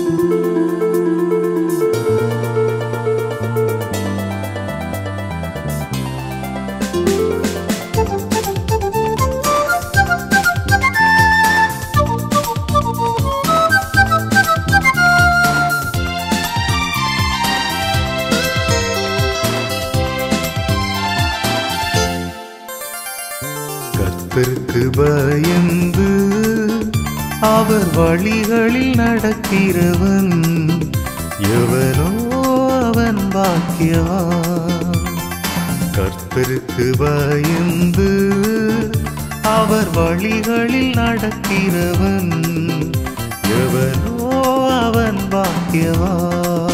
கர்த்தருக்கு பயந்து அவர் வழிகளில் நடக்கிறவன் எவனோ அவன் பாக்கியவான் கர்த்தருக்கு பயந்து அவர் வழிகளில் நடக்கிறவன் எவனோ அவன் பாக்கியவான்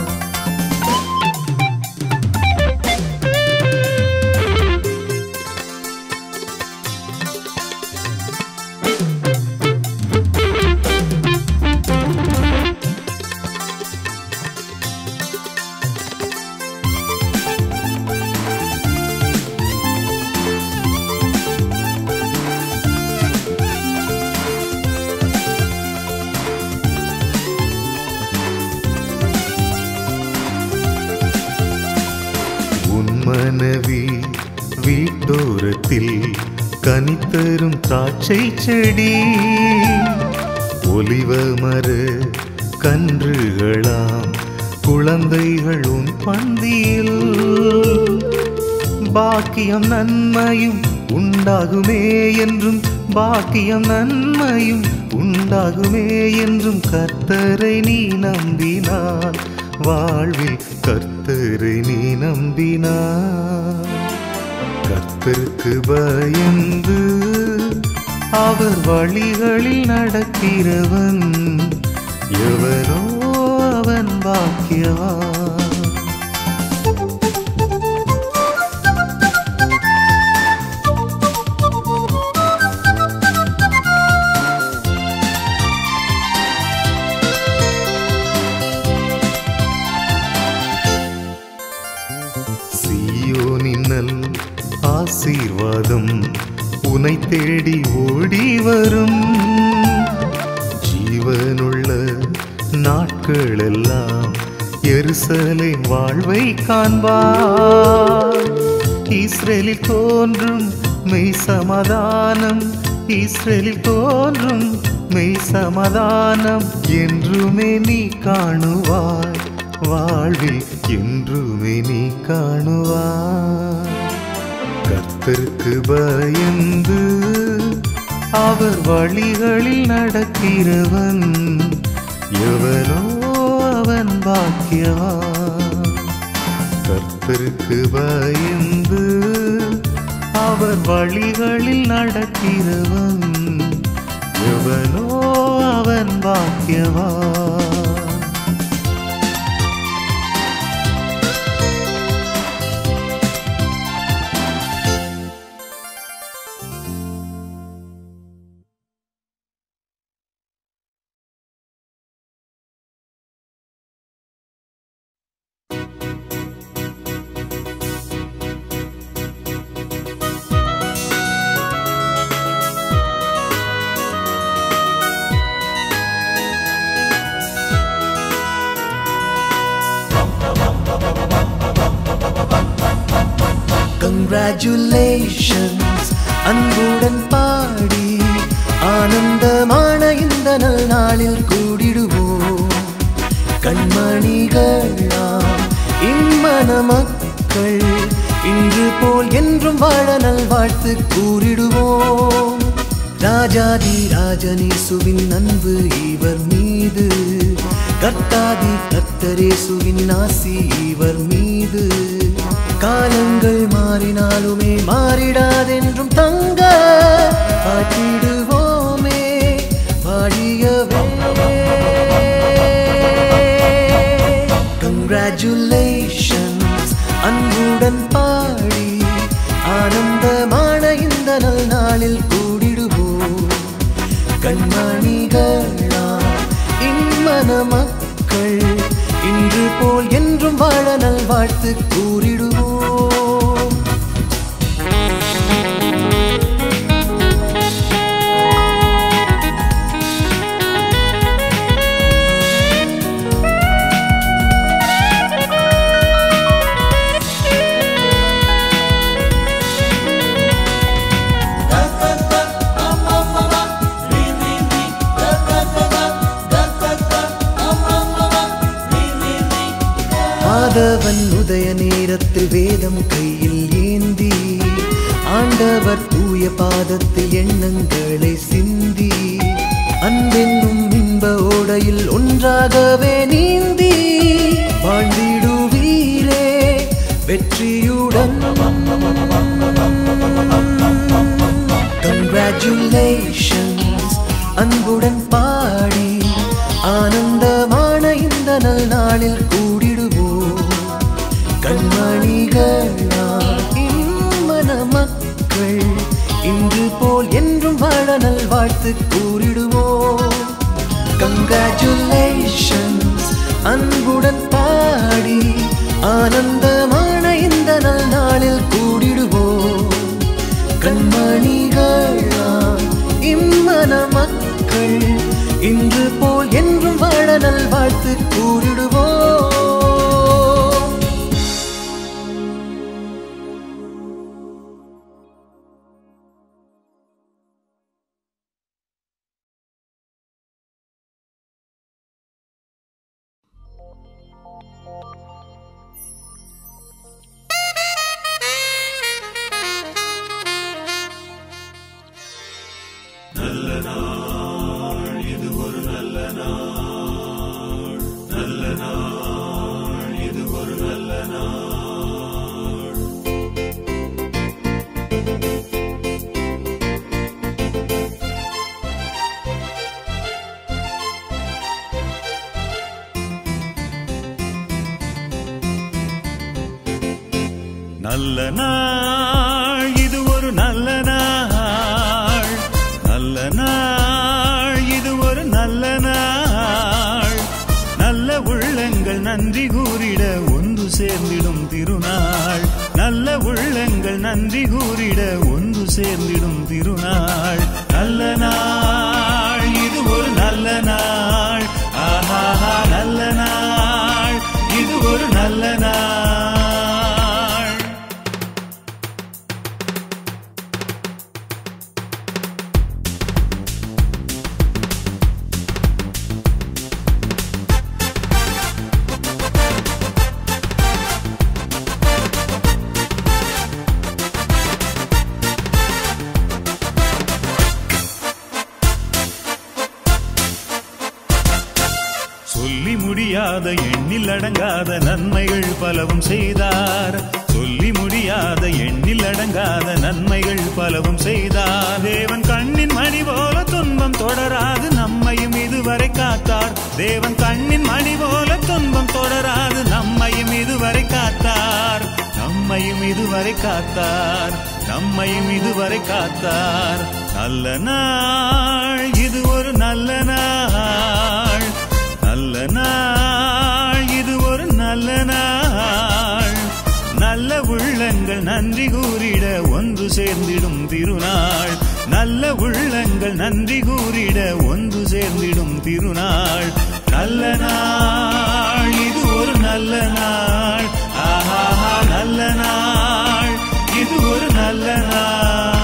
உன் மனைவி வீட்டோரத்தில் கனித்தரும் திராட்சை செடி ஒலிவ மர கன்றுகளாம் குழந்தைகள் உன் பந்தியில் பாக்கியம் நன்மையும் உண்டாகுமே என்றும் பாக்கியம் நன்மையும் உண்டாகுமே என்றும் கர்த்தரை நீ நம்பினான் வாழ்வில் கர்த்தரை நீ நம்பினான் கர்த்தருக்கு பயந்து அவர் வழிகளில் நடக்கிறவன் எவனோ அவன் பாக்கியவான் சீயோனின் நல் ஆசீர்வாதம் உனை தேடி ஓடி வரும் ஜீவனுள்ள நாட்களெல்லாம் எருசலே வாழ்வை காண்பார் இஸ்ரேலில் தோன்றும் மெய் சமாதானம் இஸ்ரேலில் தோன்றும் மெய் சமாதானம் என்றுமே நீ காணுவாய் வாழ்வில் என்றுமே நீ காணுவாய் கர்த்தருக்கு பயந்து அவர் வழிகளில் நடக்கிறவன் எவனோ அவன் பாக்கியவான் கர்த்தருக்கு பயந்து அவர் வழிகளில் நடக்கிறவன் எவனோ அவன் பாக்கியவான் கங்க்ராச்சுலேஷன்ஸ் அன்புடன் பாடி ஆனந்தமான இந்த நல் நாளில் கூடிடுவோம் கண்மணிகளாம் இம்மன மக்கள் இன்று போல் என்றும் வாழ நல் வாழ்த்து கூறிடுவோம் ராஜாதி ராஜனேசுவின் அன்பு இவர் மீது கர்த்தாதி கர்த்தரேசுவின் ஆசி இவர் மீது காலங்கள் மாறினாலுமே மாறிடாதென்றும் தங்க பாட்டிடுவோமே பாடியவே கங்க்ராச்சுலேஷன்ஸ் அன்புடன் பாடி ஆனந்தமான இந்த நல் நாளில் கூடிடுவோம் கண்மணிகளா இம்மன மக்கள் இன்று போல் என்றும் வாழ நல் வாழ்த்து கூறிடுவோம் ஆதவன் உதய நேரத்தில் வேதம் கையில் ஏந்தி ஆண்டவர் தூய பாதத்தில் எண்ணங்களை சிந்தி அன்பென்னும் இன்ப ஓடையில் ஒன்றாகவே நீந்தி வாழ்ந்திடுவீரே வெற்றியுடன் கங்க்ராச்சுலேஷன்ஸ் அன்புடன் பாடி ஆனந்தமான இந்த நல் நாளில் கூடிடுவோம் கண்மணிகளால் இம்மன மக்கள் இன்று போல் என்றும் வாழ நல் வாழ்த்து கூறிடுவோம் கங்க்ராச்சுலேஷன்ஸ் அன்புடன் பாடி ஆனந்தமான இந்த நல் நாளில் கூடிடுவோம் கண்மணிகளால் இம்மன மக்கள் இன்று போல் என்றும் வாழ நல் வாழ்த்து கூறிடுவோம் நல்ல நாள் இது ஒரு நல்ல நாள் நல்ல நாள் இது ஒரு நல்ல நாள் நல்ல உள்ளங்கள் நன்றி கூறிட ஒன்று சேர்ந்திடும் திருநாள் நல்ல உள்ளங்கள் நன்றி கூறிட ஒன்று சேர்ந்திடும் திருநாள் நல்ல நாள் இது ஒரு நல்ல நாள் ஆஹா நல்ல நாள் இது ஒரு நல்ல நாள் சொல்லி முடியாத எண்ணில் அடங்காத நன்மைகள் பலவும் செய்தார் சொல்லி முடியாத எண்ணில் அடங்காத நன்மைகள் பலவும் செய்தார் தேவன் கண்ணின் மணி போல துன்பம் தொடராது நம்மையும் இதுவரை காத்தார் தேவன் கண்ணின் மணி போல துன்பம் தொடராது நம்மையும் இதுவரை காத்தார் நம்மையும் இதுவரை காத்தார் நம்மையும் இதுவரை காத்தார் நல்ல நாள் இது ஒரு நல்ல நாள் நல்ல நாள் இது ஒரு நல்ல நாள் நல்ல உள்ளங்கள் நன்றி கூறிட ஒன்று சேர்ந்திடும் திருநாள் நல்ல உள்ளங்கள் நன்றி கூறிட ஒன்று சேர்ந்திடும் திருநாள் நல்ல நாள் இது ஒரு நல்ல நாள் ஆஹா நல்ல நாள் இது ஒரு நல்ல நாள்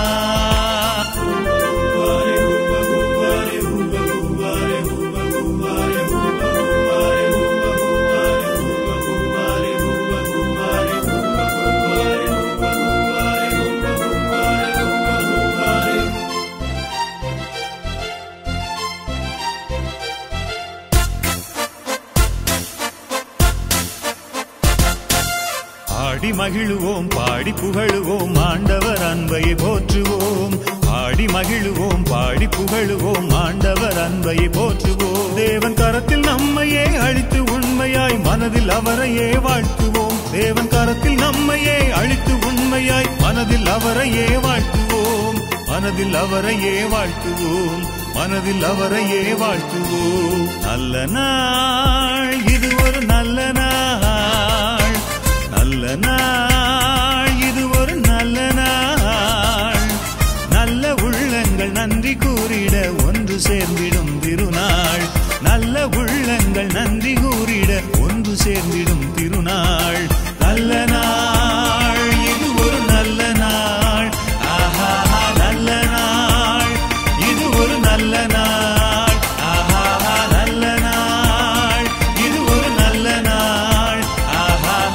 ஆடி மகிழுவோம் பாடி புகழுவோம் ஆண்டவர் அன்பையை போற்றுவோம் ஆடி மகிழுவோம் பாடி புகழுவோம் ஆண்டவர் அன்பையை போற்றுவோம் தேவன் கரத்தில் நம்மையே அழித்து உண்மையாய் மனதில் அவரையே வாழ்த்துவோம் தேவன் கரத்தில் நம்மையே அழித்து உண்மையாய் மனதில் அவரையே வாழ்த்துவோம் மனதில் அவரையே வாழ்த்துவோம் மனதில் அவரையே வாழ்த்துவோம் நல்ல நாள் இது ஒரு நல்ல நாள் நல்ல நாள் இது ஒரு நல்ல நாள் நல்ல உள்ளங்கள் நன்றி கூறிட ஒன்று சேர்ந்திடும் திருநாள் நல்ல உள்ளங்கள் நன்றி கூறிட ஒன்று சேர்ந்திடும் திருநாள் நல்ல நாள் இது ஒரு நல்ல நாள் ஆஹா நல்ல நாள் இது ஒரு நல்ல நாள் ஆஹா நல்ல நாள் இது ஒரு நல்ல நாள் ஆஹா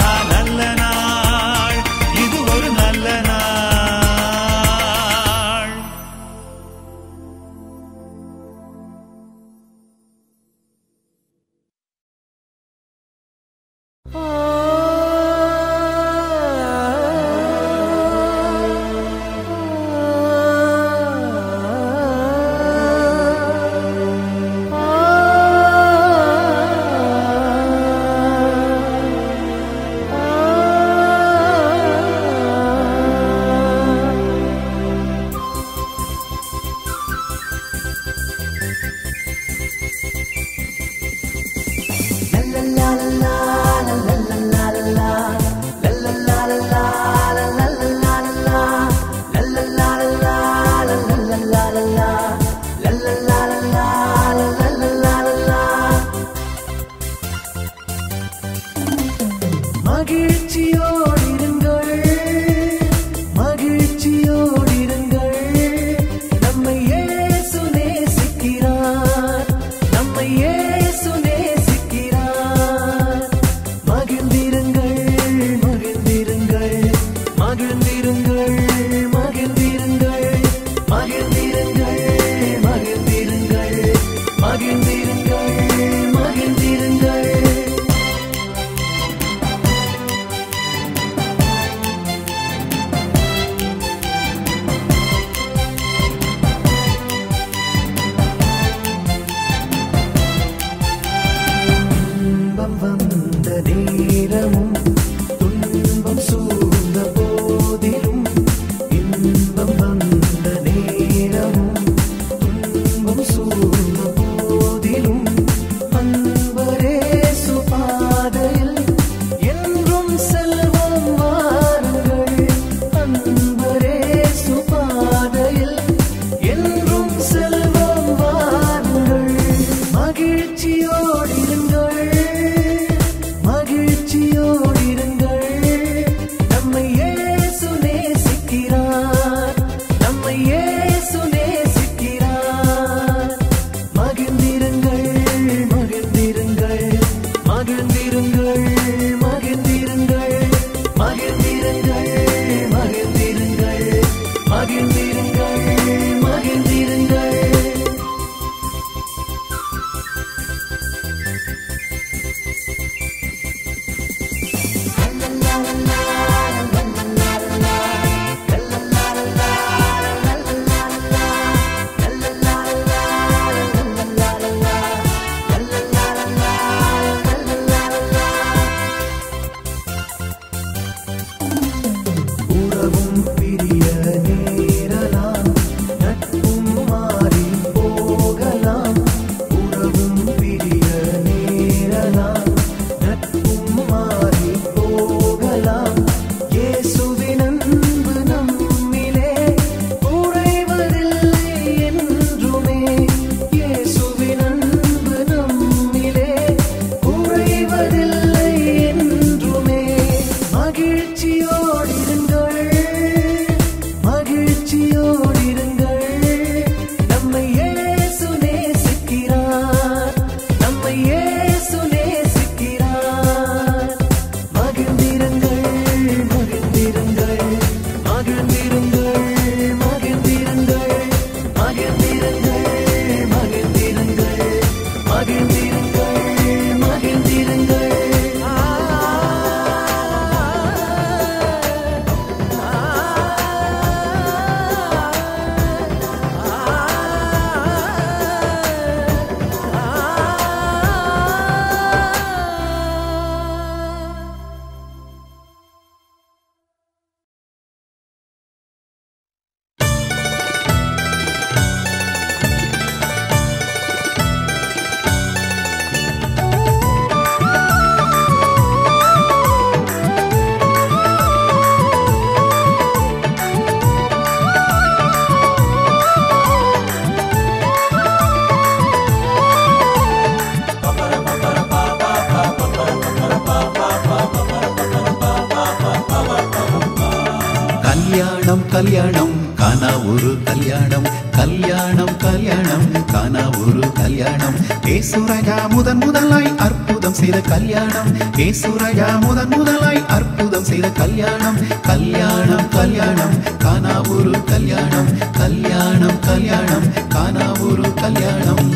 வந்த நேரமும் துன்பம் சூழ்ந்த போதிலும் இன்பம் வந்த நேரமும் துன்பம் சூழ்ந்த போதிலும் அன்பரே சுபாதையில் என்றும் செல்வம் வாருங்கள் அன்பரே சுபாதையில் என்றும் செல்வம் வாருங்கள் மகிழ்ச்சியோடிருங்கள் மகிழ்ச்சியோடிருங்கள் நம்மை இயேசு நேசிக்கிறார் நம்மை இயேசு நேசிக்கிறார் மகிழ்ந்திருங்கள் மகிழ்ந்திருங்கள் மகிழ்ந்திருங்கள் மகிழ்ந்திருங்கள் மகிழ்ந்திருங்கள் மகிழ்ந்திருங்கள் மகிழ்ந்திருங்கள் மகிழ்ந்திருங்கள் உறவும் பிரிய நேரலாம் நட்பும் மாறி போகலாம் உறவும் பிரிய நேரலாம் நட்பும் மாறி போகலாம் இயேசுவின் அன்பு நம்மிலே குறைவதில்லை என்றுமே இயேசுவின் அன்பு நம்மிலே குறைவதில்லை என்றுமே மகிழ்ச்சியோடிருங்கள் மகிழ்ச்சியோடிருங்கள் நம்மை இயேசு நேசிக்கிறார் நம்மை இயேசு நேசிக்கிறார் மகிழ்ந்திருங்கள் மகிழ்ந்திருங்கள் மகிழ்ந்திருங்கள் மகிழ்ந்திருங்கள் மகிழ்ந்திருங்கள் மகிழ்ந்திருங்கள் மகிழ்ந்திருங்கள் மகிழ்ந்திருங்கள் கல்யாணம் கல்யாணம் காணா ஒரு கல்யாணம் கல்யாணம் கல்யாணம் காணா ஒரு கல்யாணம் ஏசுராஜா முதன் முதலாய் அற்புதம் செய்த கல்யாணம் ஏசுராஜா முதன் முதலாய் அற்புதம் செய்த கல்யாணம் கல்யாணம் கல்யாணம் காணா ஒரு கல்யாணம் கல்யாணம் கல்யாணம் காணா ஒரு கல்யாணம்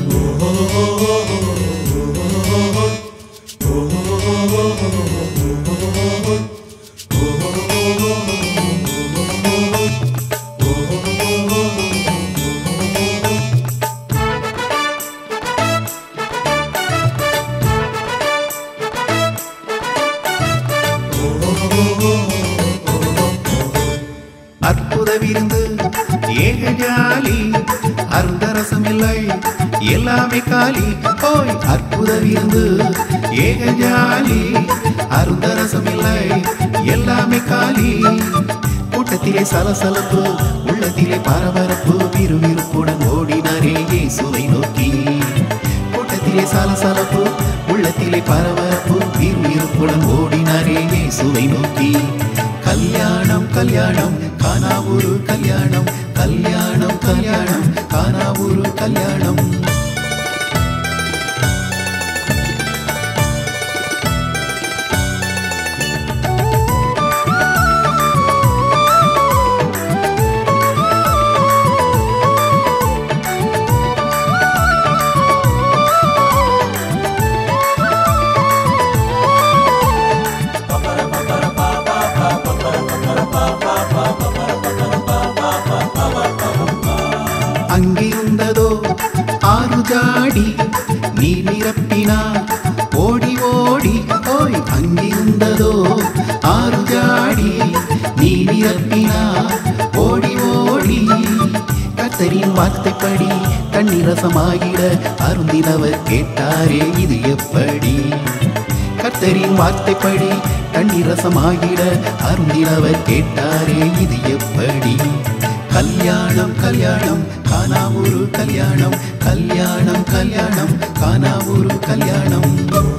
அற்புத விருந்து ஏக ஜாலி அருந்தரசம் இல்லை எல்லாமே காலி ஓய் அற்புத விருந்து ஏக ஜாலி அருந்தரசம் இல்லை எல்லாமே காலி கூட்டத்திலே சலசலப்பு உள்ளத்திலே பரபரப்பு விறுவிறுப்புடன் ஓடினாரே இயேசுவை நோக்கி கூட்டத்திலே சலசலப்பு உள்ளத்திலே பரபரப்பு விறுவிறுப்புடன் ஓடினாரே இயேசுவை நோக்கி கல்யாணம் கல்யாணம் காணா ஒரு கல்யாணம் கல்யாணம் கல்யாணம் காணா ஒரு கல்யாணம் அங்கிருந்ததோ ஆறு ஜாடி நீ நிரப்பினார் ஓடி ஓடி வார்த்தைப்படி தண்ணீர் ரசமாகிட அருந்தினவர் கேட்டாரே இது எப்படி கர்த்தரின் வார்த்தைப்படி தண்ணீர் ரசமாகிட அருந்தினவர் கேட்டாரே இது எப்படி கல்யாணம் கல்யாணம் காணா ஒரு கல்யாணம் கல்யாணம் கல்யாணம் காணா ஒரு கல்யாணம்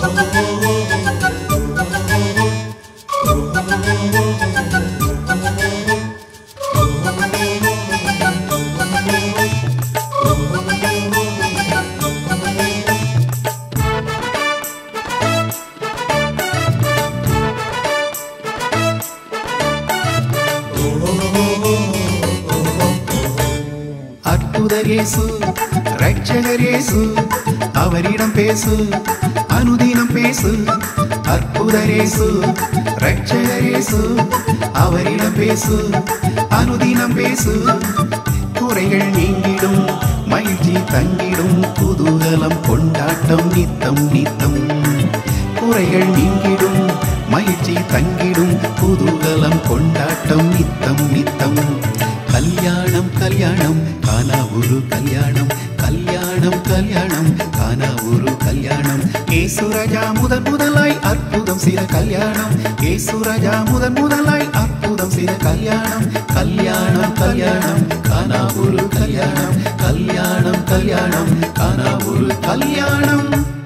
அற்புதர் இயேசு ரட்சகர் இயேசு அவரிடம் பேசு அனுதினம் பேசு அற்புதர் இயேசு ரட்சகர் இயேசு அவரிடம் பேசு அனுதினம் பேசு குறைகள் நீங்கிடும் மகிழ்ச்சி தங்கிடும் குதூகலம் கொண்டாட்டம் நித்தம் நித்தம் குறைகள் நீங்கிடும் மகிழ்ச்சி தங்கிடும் குதூகலம் கொண்டாட்டம் நித்தம் நித்தம் கல்யாணம் கல்யாணம் காணா ஒரு கல்யாணம் கல்யாணம் கல்யாணம் காணா ஒரு கல்யாணம் ஏசுராஜா முதன் முதலாய் அற்புதம் செய்த கல்யாணம் ஏசுராஜா முதன் முதலாய் அற்புதம் செய்த கல்யாணம் கல்யாணம் கல்யாணம் காணா ஒரு கல்யாணம் கல்யாணம் கல்யாணம் காணா ஒரு கல்யாணம்